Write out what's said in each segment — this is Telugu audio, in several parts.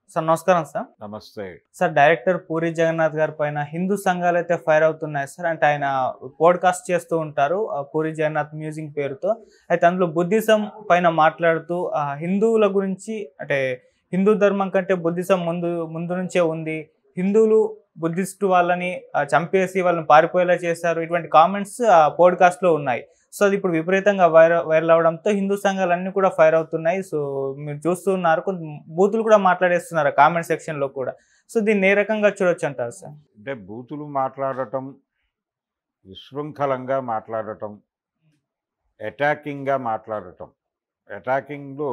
సార్ నమస్కారం సార్ నమస్తే సార్ డైరెక్టర్ పూరి జగన్నాథ్ గారి పైన హిందూ సంఘాలు అయితే ఫైర్ అవుతున్నాయి సార్ అంటే ఆయన పోడ్కాస్ట్ చేస్తూ ఉంటారు ఆ పూరి జగన్నాథ్ మ్యూజిక్ పేరుతో అయితే అందులో బుద్ధిజం పైన మాట్లాడుతూ ఆ హిందువుల గురించి అంటే హిందూ ధర్మం కంటే బుద్ధిజం ముందు ముందు నుంచే ఉంది హిందువులు బుద్ధిస్ట్ వాళ్ళని ఆ, చంపేసి వాళ్ళని పారిపోయేలా చేశారు ఇటువంటి కామెంట్స్ ఆ పోడ్కాస్ట్ లో ఉన్నాయి సో అది ఇప్పుడు విపరీతంగా వైరల్ వైరల్ అవడంతో హిందూ సంఘాలన్నీ కూడా ఫైర్ అవుతున్నాయి సో మీరు చూస్తున్నారు కొంత బూతులు కూడా మాట్లాడేస్తున్నారు కామెంట్ సెక్షన్ లో కూడా సో దీన్ని ఏ రకంగా చూడొచ్చు అంటారు సార్ అంటే బూతులు మాట్లాడటం విశృంఖలంగా మాట్లాడటం అటాకింగ్గా మాట్లాడటం అటాకింగ్లో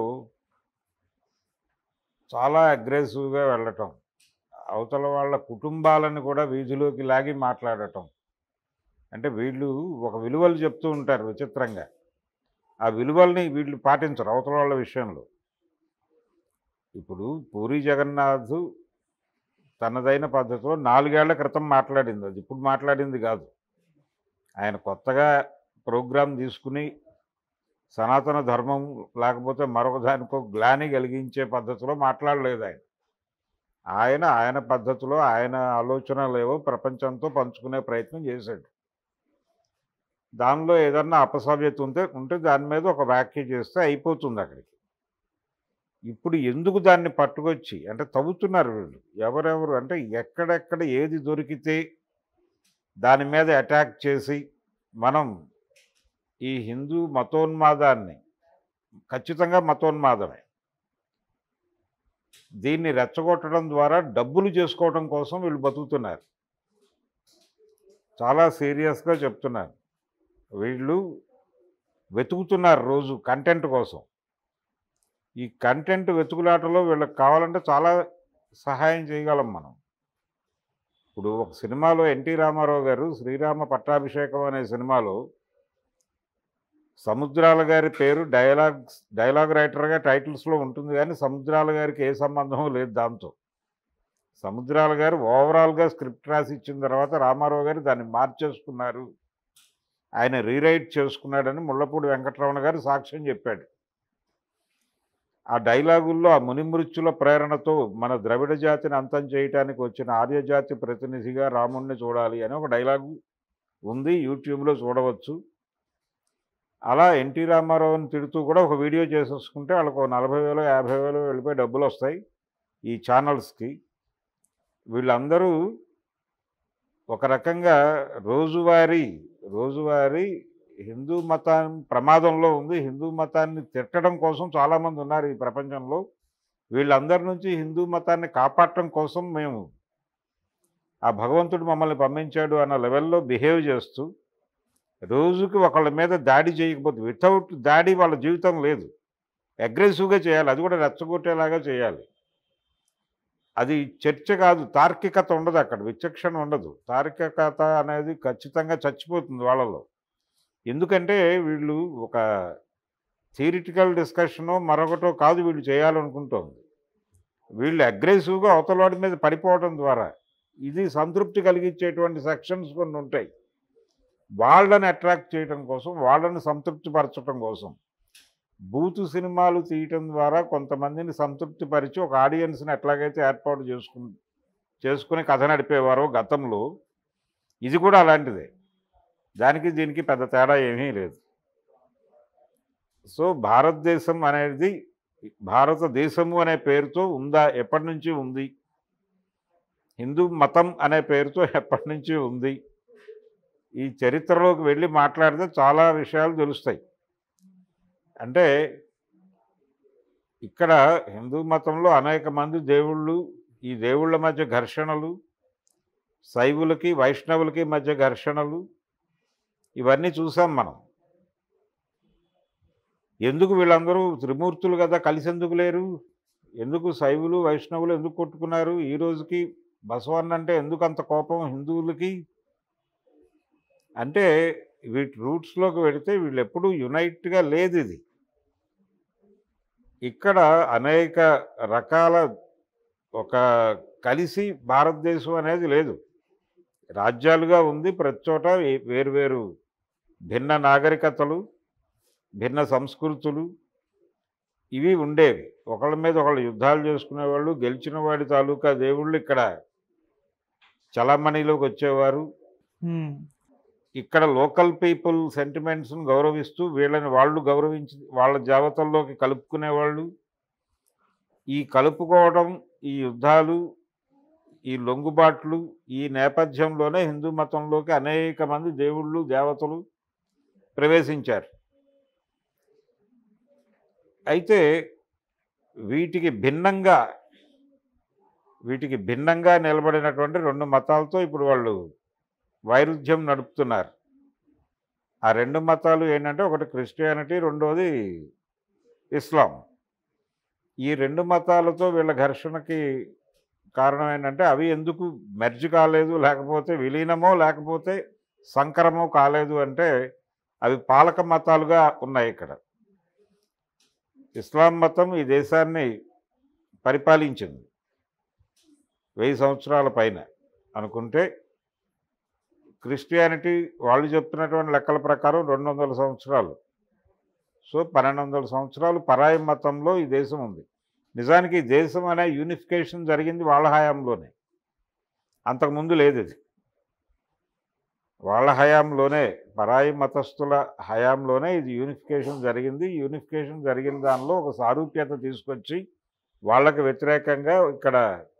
చాలా అగ్రెసివ్గా వెళ్ళటం అవతల వాళ్ళ కుటుంబాలను కూడా వీధిలోకి లాగి మాట్లాడటం అంటే వీళ్ళు ఒక విలువలు చెప్తూ ఉంటారు విచిత్రంగా ఆ విలువల్ని వీళ్ళు పాటించరు అవతల వాళ్ళ విషయంలో ఇప్పుడు పూరి జగన్నాథ్ తనదైన పద్ధతిలో నాలుగేళ్ల క్రితం మాట్లాడింది అది ఇప్పుడు మాట్లాడింది కాదు ఆయన కొత్తగా ప్రోగ్రాం తీసుకుని సనాతన ధర్మం లేకపోతే మరొక దానికో గ్లాని కలిగించే పద్ధతిలో మాట్లాడలేదు ఆయన ఆయన ఆయన పద్ధతిలో ఆయన ఆలోచనలేవో ప్రపంచంతో పంచుకునే ప్రయత్నం చేశాడు దానిలో ఏదన్నా అపసవ్యత ఉంటే ఉంటే దాని మీద ఒక వ్యాఖ్య చేస్తే అయిపోతుంది అక్కడికి ఇప్పుడు ఎందుకు దాన్ని పట్టుకొచ్చి అంటే తవ్వుతున్నారు వీళ్ళు ఎవరెవరు అంటే ఎక్కడెక్కడ ఏది దొరికితే దాని మీద అటాక్ చేసి మనం ఈ హిందూ మతోన్మాదాన్ని ఖచ్చితంగా మతోన్మాదమే దీన్ని రెచ్చగొట్టడం ద్వారా డబ్బులు చేసుకోవడం కోసం వీళ్ళు బతుకుతున్నారు చాలా సీరియస్గా చెప్తున్నారు వీళ్ళు వెతుకుతున్నారు రోజు కంటెంట్ కోసం ఈ కంటెంట్ వెతుకులాటలో వీళ్ళకి కావాలంటే చాలా సహాయం చేయగలం మనం ఇప్పుడు ఒక సినిమాలో ఎన్టీ రామారావు గారు శ్రీరామ పట్టాభిషేకం అనే సినిమాలో సముద్రాల గారి పేరు డైలాగ్ డైలాగ్ రైటర్గా టైటిల్స్లో ఉంటుంది కానీ సముద్రాల గారికి ఏ సంబంధం లేదు దాంతో సముద్రాల గారు ఓవరాల్గా స్క్రిప్ట్ రాసి ఇచ్చిన తర్వాత రామారావు గారు దాన్ని మార్చేసుకున్నారు ఆయన రీరైట్ చేసుకున్నాడని ముళ్ళపూడి వెంకటరమణ గారు సాక్ష్యం చెప్పాడు ఆ డైలాగుల్లో ఆ మునిమృత్యుల ప్రేరణతో మన ద్రవిడ జాతిని అంతం చేయటానికి వచ్చిన ఆర్యజాతి ప్రతినిధిగా రాముణ్ణి చూడాలి అని ఒక డైలాగు ఉంది యూట్యూబ్లో చూడవచ్చు అలా ఎన్టీ రామారావుని తిడుతూ కూడా ఒక వీడియో చేసేసుకుంటే వాళ్ళకు ఒక నలభై వేలు యాభై వేలు వెళ్ళిపోయి డబ్బులు వస్తాయి ఈ ఛానల్స్కి వీళ్ళందరూ ఒక రకంగా రోజువారీ రోజువారీ హిందూ మతం ప్రమాదంలో ఉంది హిందూ మతాన్ని తిట్టడం కోసం చాలామంది ఉన్నారు ఈ ప్రపంచంలో వీళ్ళందరి నుంచి హిందూ మతాన్ని కాపాడటం కోసం మేము ఆ భగవంతుడు మమ్మల్ని పంపించాడు అన్న లెవెల్లో బిహేవ్ చేస్తూ రోజుకి ఒకళ్ళ మీద దాడి చేయకపోతే వితౌట్ దాడి వాళ్ళ జీవితం లేదు అగ్రెసివ్గా చేయాలి అది కూడా రెచ్చగొట్టేలాగా చేయాలి అది చర్చ కాదు తార్కికత ఉండదు అక్కడ విచక్షణ ఉండదు తార్కికత అనేది ఖచ్చితంగా చచ్చిపోతుంది వాళ్ళలో ఎందుకంటే వీళ్ళు ఒక థియరిటికల్ డిస్కషనో మరొకటో కాదు వీళ్ళు చేయాలనుకుంటోంది వీళ్ళు అగ్రెసివ్గా అవతలవాడి మీద పడిపోవడం ద్వారా ఇది సంతృప్తి కలిగించేటువంటి సెక్షన్స్ కొన్ని ఉంటాయి వాళ్ళని అట్రాక్ట్ చేయడం కోసం వాళ్ళని సంతృప్తిపరచడం కోసం బూతు సినిమాలు తీయటం ద్వారా కొంతమందిని సంతృప్తిపరిచి ఒక ఆడియన్స్ని ఎట్లాగైతే ఏర్పాటు చేసుకు చేసుకుని కథ నడిపేవారో గతంలో ఇది కూడా అలాంటిదే దానికి దీనికి పెద్ద తేడా ఏమీ లేదు సో భారతదేశం అనేది భారతదేశము అనే పేరుతో ఉందా ఎప్పటి నుంచి ఉంది హిందూ మతం అనే పేరుతో ఎప్పటి నుంచి ఉంది ఈ చరిత్రలోకి వెళ్ళి మాట్లాడితే చాలా విషయాలు తెలుస్తాయి అంటే ఇక్కడ హిందూ మతంలో అనేక మంది దేవుళ్ళు ఈ దేవుళ్ళ మధ్య ఘర్షణలు శైవులకి వైష్ణవులకి మధ్య ఘర్షణలు ఇవన్నీ చూసాం మనం ఎందుకు వీళ్ళందరూ త్రిమూర్తులు కదా కలిసి ఎందుకు లేరు ఎందుకు శైవులు వైష్ణవులు ఎందుకు కొట్టుకున్నారు ఈ రోజుకి బసవన్న అంటే ఎందుకు అంత కోపం హిందువులకి అంటే వీటి రూట్స్లోకి వెళితే వీళ్ళు ఎప్పుడూ యునైట్గా లేదు ఇది ఇక్కడ అనేక రకాల ఒక కలిసి భారతదేశం అనేది లేదు రాజ్యాలుగా ఉంది ప్రతి చోట ఏ- వేరువేరు భిన్న నాగరికతలు భిన్న సంస్కృతులు ఇవి ఉండేవి ఒకళ్ళ మీద ఒకళ్ళు యుద్ధాలు చేసుకునేవాళ్ళు గెలిచిన వాడి తాలూకా దేవుళ్ళు ఇక్కడ చలామణిలోకి వచ్చేవారు ఉమ్, ఇక్కడ లోకల్ పీపుల్ సెంటిమెంట్స్ను గౌరవిస్తూ వీళ్ళని వాళ్ళు గౌరవించి వాళ్ళ జాబితాల్లోకి కలుపుకునేవాళ్ళు ఈ కలుపుకోవడం ఈ యుద్ధాలు ఈ లొంగుబాట్లు ఈ నేపథ్యంలోనే హిందూ మతంలోకి అనేక మంది దేవుళ్ళు దేవతలు ప్రవేశించారు అయితే వీటికి భిన్నంగా వీటికి భిన్నంగా నిలబడినటువంటి రెండు మతాలతో ఇప్పుడు వాళ్ళు వైరుధ్యం నడుపుతున్నారు ఆ రెండు మతాలు ఏంటంటే ఒకటి క్రిస్టియానిటీ రెండోది ఇస్లాం ఈ రెండు మతాలతో వీళ్ళ ఘర్షణకి కారణం ఏంటంటే అవి ఎందుకు మెర్జ్ కాలేదు లేకపోతే విలీనమో లేకపోతే సంకరమో కాలేదు అంటే అవి పాలక మతాలుగా ఉన్నాయి ఇక్కడ ఇస్లాం మతం ఈ దేశాన్ని పరిపాలించింది వెయ్యి సంవత్సరాల పైన అనుకుంటే క్రిస్టియానిటీ వాళ్ళు చెప్తున్నటువంటి లెక్కల ప్రకారం రెండు వందల సంవత్సరాలు సో పన్నెండు వందల సంవత్సరాలు పరాయి మతంలో ఈ దేశం ఉంది నిజానికి ఈ దేశం అనే యూనిఫికేషన్ జరిగింది వాళ్ళ హయాంలోనే అంతకుముందు లేదు ఇది వాళ్ళ హయాంలోనే పరాయి మతస్థుల హయాంలోనే ఇది యూనిఫికేషన్ జరిగింది యూనిఫికేషన్ జరిగిన దానిలో ఒక సారూప్యత తీసుకొచ్చి వాళ్ళకి వ్యతిరేకంగా ఇక్కడ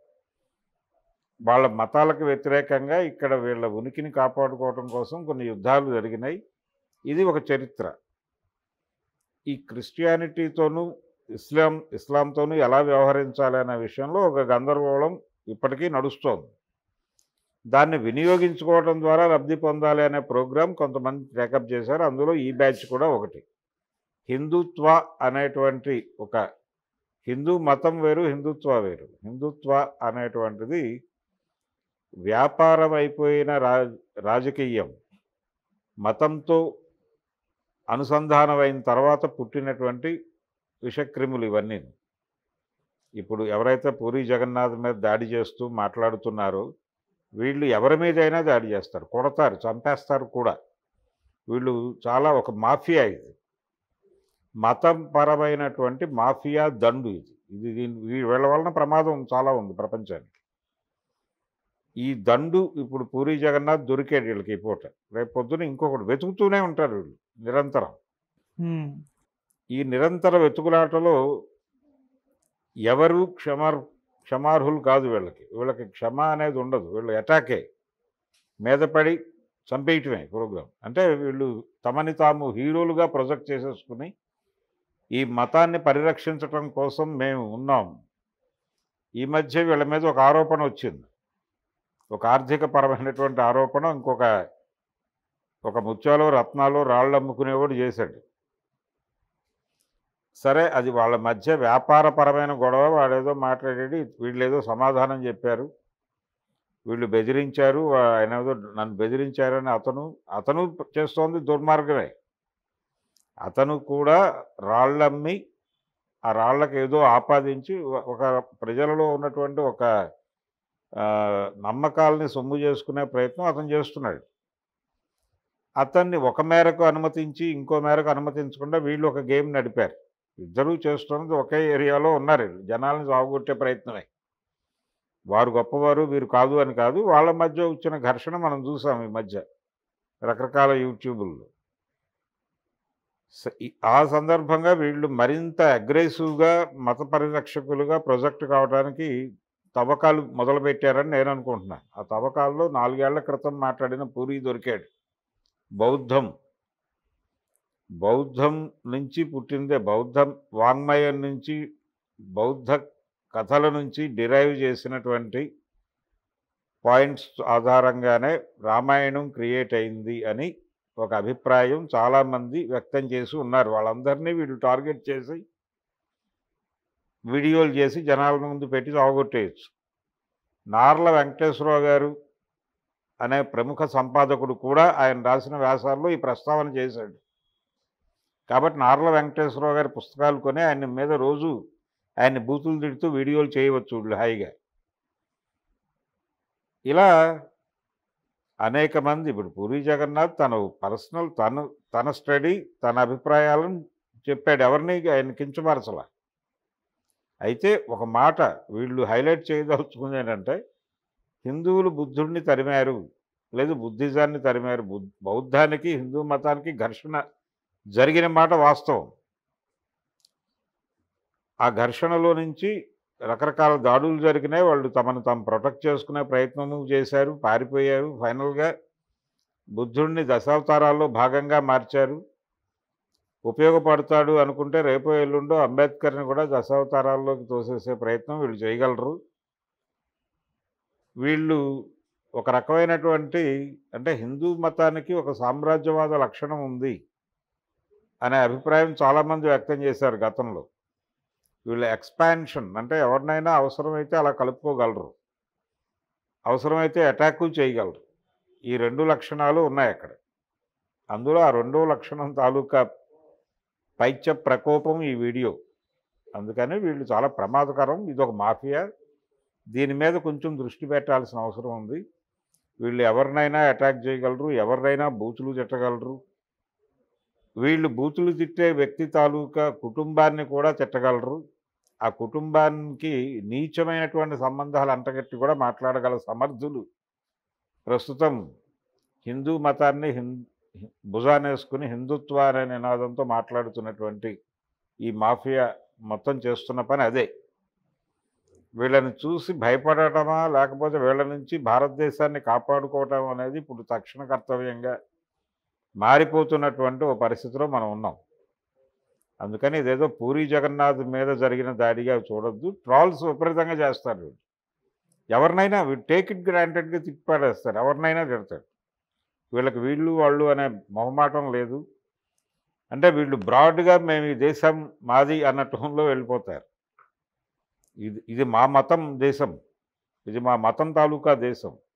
వాళ్ళ మతాలకు వ్యతిరేకంగా ఇక్కడ వీళ్ళ ఉనికిని కాపాడుకోవడం కోసం కొన్ని యుద్ధాలు జరిగినాయి ఇది ఒక చరిత్ర ఈ క్రిస్టియానిటీతోనూ ఇస్లాం ఇస్లాంతోనూ ఎలా వ్యవహరించాలి అనే విషయంలో ఒక గందరగోళం ఇప్పటికీ నడుస్తోంది దాన్ని వినియోగించుకోవడం ద్వారా లబ్ధి పొందాలి అనే ప్రోగ్రాం కొంతమంది టేకప్ చేశారు అందులో ఈ బ్యాచ్ కూడా ఒకటి హిందుత్వ అనేటువంటి ఒక హిందూ మతం వేరు హిందుత్వ వేరు హిందుత్వ అనేటువంటిది వ్యాపారం అయిపోయిన రా రాజకీయం మతంతో అనుసంధానమైన తర్వాత పుట్టినటువంటి విషక్రిములు ఇవన్నీ ఇప్పుడు ఎవరైతే పూరి జగన్నాథ్ మీద దాడి చేస్తూ మాట్లాడుతున్నారో వీళ్ళు ఎవరి మీదైనా దాడి చేస్తారు కొడతారు చంపేస్తారు కూడా వీళ్ళు చాలా ఒక మాఫియా ఇది మతం పరమైనటువంటి మాఫియా దండు ఇది ఇది దీని వీ- వీళ్ళ వలన ప్రమాదం చాలా ఉంది ప్రపంచానికి ఈ దండు ఇప్పుడు పూరి జగన్నాథ్ దొరికాడు వీళ్ళకి ఈ పూట రేపు పొద్దున ఇంకొకటి వెతుకుతూనే ఉంటారు వీళ్ళు నిరంతరం ఉమ్, ఈ నిరంతర వెతుకులాటలో ఎవరు క్షమార్ క్షమార్హులు కాదు వీళ్ళకి వీళ్ళకి క్షమ అనేది ఉండదు వీళ్ళు అటాకే మీద పడి చంపేయటమే ప్రోగ్రాం అంటే వీళ్ళు తమని తాము హీరోలుగా ప్రొజెక్ట్ చేసేసుకుని ఈ మతాన్ని పరిరక్షించటం కోసం మేము ఉన్నాం ఈ మధ్య వీళ్ళ మీద ఒక ఆరోపణ వచ్చింది ఒక ఆర్థిక పరమైనటువంటి ఆరోపణ ఇంకొక ఒక ముత్యాలు రత్నాలు రాళ్ళు అమ్ముకునేవాడు చేశాడు సరే అది వాళ్ళ మధ్య వ్యాపారపరమైన గొడవ వాడేదో మాట్లాడేది వీళ్ళు ఏదో సమాధానం చెప్పారు వీళ్ళు బెదిరించారు వా- ఆయన ఏదో నన్ను బెదిరించారని అతను అతను చేస్తోంది దుర్మార్గమే అతను కూడా రాళ్ళమ్మి ఆ రాళ్ళకి ఏదో ఆపాదించి ఒక- ఒక ప్రజలలో ఉన్నటువంటి ఒక ఆ, నమ్మకాలని సొమ్ము చేసుకునే ప్రయత్నం అతను చేస్తున్నాడు అతన్ని ఒక మేరకు అనుమతించి ఇంకో మేరకు అనుమతించకుండా వీళ్ళు ఒక గేమ్ నడిపారు ఇద్దరూ చేస్తున్నది ఒకే ఏరియాలో ఉన్నారు వీళ్ళు. జనాల్ని సాగుగొట్టే ప్రయత్నమే వారు గొప్పవారు వీరు కాదు అని కాదు వాళ్ళ మధ్య వచ్చిన ఘర్షణ మనం చూసాం ఈ మధ్య రకరకాల యూట్యూబుల్లో స- ఈ- ఆ సందర్భంగా వీళ్ళు మరింత అగ్రెసివ్గా మత పరిరక్షకులుగా ప్రొజెక్ట్ కావడానికి తవ్వకాలు మొదలుపెట్టారని నేను అనుకుంటున్నాను ఆ తవ్వకాల్లో నాలుగేళ్ల క్రితం మాట్లాడిన పూరి దొరికాడు బౌద్ధం బౌద్ధం నుంచి పుట్టిందే బౌద్ధం వాంగ్మయం నుంచి బౌద్ధ కథల నుంచి డిరైవ్ చేసినటువంటి పాయింట్స్ ఆధారంగానే రామాయణం క్రియేట్ అయింది అని ఒక అభిప్రాయం చాలామంది వ్యక్తం చేసి ఉన్నారు వాళ్ళందరినీ వీళ్ళు టార్గెట్ చేసి వీడియోలు చేసి జనాల ముందు పెట్టి సాగొట్టేయచ్చు నార్ల వెంకటేశ్వరరావు గారు అనే ప్రముఖ సంపాదకుడు కూడా ఆయన రాసిన వ్యాసాల్లో ఈ ప్రస్తావన చేశాడు కాబట్టి నార్ల వెంకటేశ్వరరావు గారి పుస్తకాలు కొని ఆయన మీద రోజు ఆయన్ని బూతులు తిడుతూ వీడియోలు చేయవచ్చు వీళ్ళు హాయిగా ఇలా అనేక మంది ఇప్పుడు పూరి జగన్నాథ్ తన పర్సనల్ తను తన స్టడీ తన అభిప్రాయాలను చెప్పాడు ఎవరిని ఆయన కించపరచల అయితే ఒక మాట వీళ్ళు హైలైట్ చేయదలుచుకుంది ఏంటంటే హిందువులు బుద్ధుడిని తరిమారు లేదు బుద్ధిజాన్ని తరిమారు బుద్ బౌద్ధానికి హిందూ మతానికి ఘర్షణ జరిగిన మాట వాస్తవం ఆ ఘర్షణలో నుంచి రకరకాల దాడులు జరిగినాయి వాళ్ళు తమను తాము ప్రొటెక్ట్ చేసుకునే ప్రయత్నము చేశారు పారిపోయారు ఫైనల్గా బుద్ధుడిని దశావతారాల్లో భాగంగా మార్చారు ఉపయోగపడతాడు అనుకుంటే రేపో ఎల్లుండో అంబేద్కర్ని కూడా దశావతారాల్లోకి తోసేసే ప్రయత్నం వీళ్ళు చేయగలరు వీళ్ళు ఒక రకమైనటువంటి అంటే హిందూ మతానికి ఒక సామ్రాజ్యవాద లక్షణం ఉంది అనే అభిప్రాయం చాలామంది వ్యక్తం చేశారు గతంలో వీళ్ళ ఎక్స్పాన్షన్ అంటే ఎవరినైనా అవసరమైతే అలా కలుపుకోగలరు అవసరమైతే అటాకు చేయగలరు ఈ రెండు లక్షణాలు ఉన్నాయి అక్కడ అందులో ఆ రెండో లక్షణం తాలూకా పైత్య ప్రకోపం ఈ వీడియో అందుకని వీళ్ళు చాలా ప్రమాదకరం ఇది ఒక మాఫియా దీని మీద కొంచెం దృష్టి పెట్టాల్సిన అవసరం ఉంది వీళ్ళు ఎవరినైనా అటాక్ చేయగలరు ఎవరినైనా బూతులు తిట్టగలరు వీళ్ళు బూతులు తిట్టే వ్యక్తి తాలూకా కుటుంబాన్ని కూడా తిట్టగలరు ఆ కుటుంబానికి నీచమైనటువంటి సంబంధాలు అంటగట్టి కూడా మాట్లాడగల సమర్థులు ప్రస్తుతం హిందూ మతాన్ని హిం భుజానేసుకుని హిందుత్వ అనే నినాదంతో మాట్లాడుతున్నటువంటి ఈ మాఫియా మొత్తం చేస్తున్న పని అదే వీళ్ళని చూసి భయపడటమా లేకపోతే వీళ్ళ నుంచి భారతదేశాన్ని కాపాడుకోవటం అనేది ఇప్పుడు తక్షణ కర్తవ్యంగా మారిపోతున్నటువంటి ఓ పరిస్థితిలో మనం ఉన్నాం అందుకని ఇదేదో పూరి జగన్నాథ్ మీద జరిగిన దాడిగా చూడొద్దు ట్రాల్స్ విపరీతంగా చేస్తారు వీళ్ళు ఎవరినైనా టేక్ ఇట్ గ్రాంటెడ్గా తిప్పాడేస్తారు ఎవరినైనా తిడతారు వీళ్ళకి వీళ్ళు వాళ్ళు అనే మొహమాటం లేదు అంటే వీళ్ళు బ్రాడ్గా మేము ఈ దేశం మాది అన్న టోన్లో వెళ్ళిపోతారు ఇది ఇది మా మతం దేశం ఇది మా మతం తాలూకా దేశం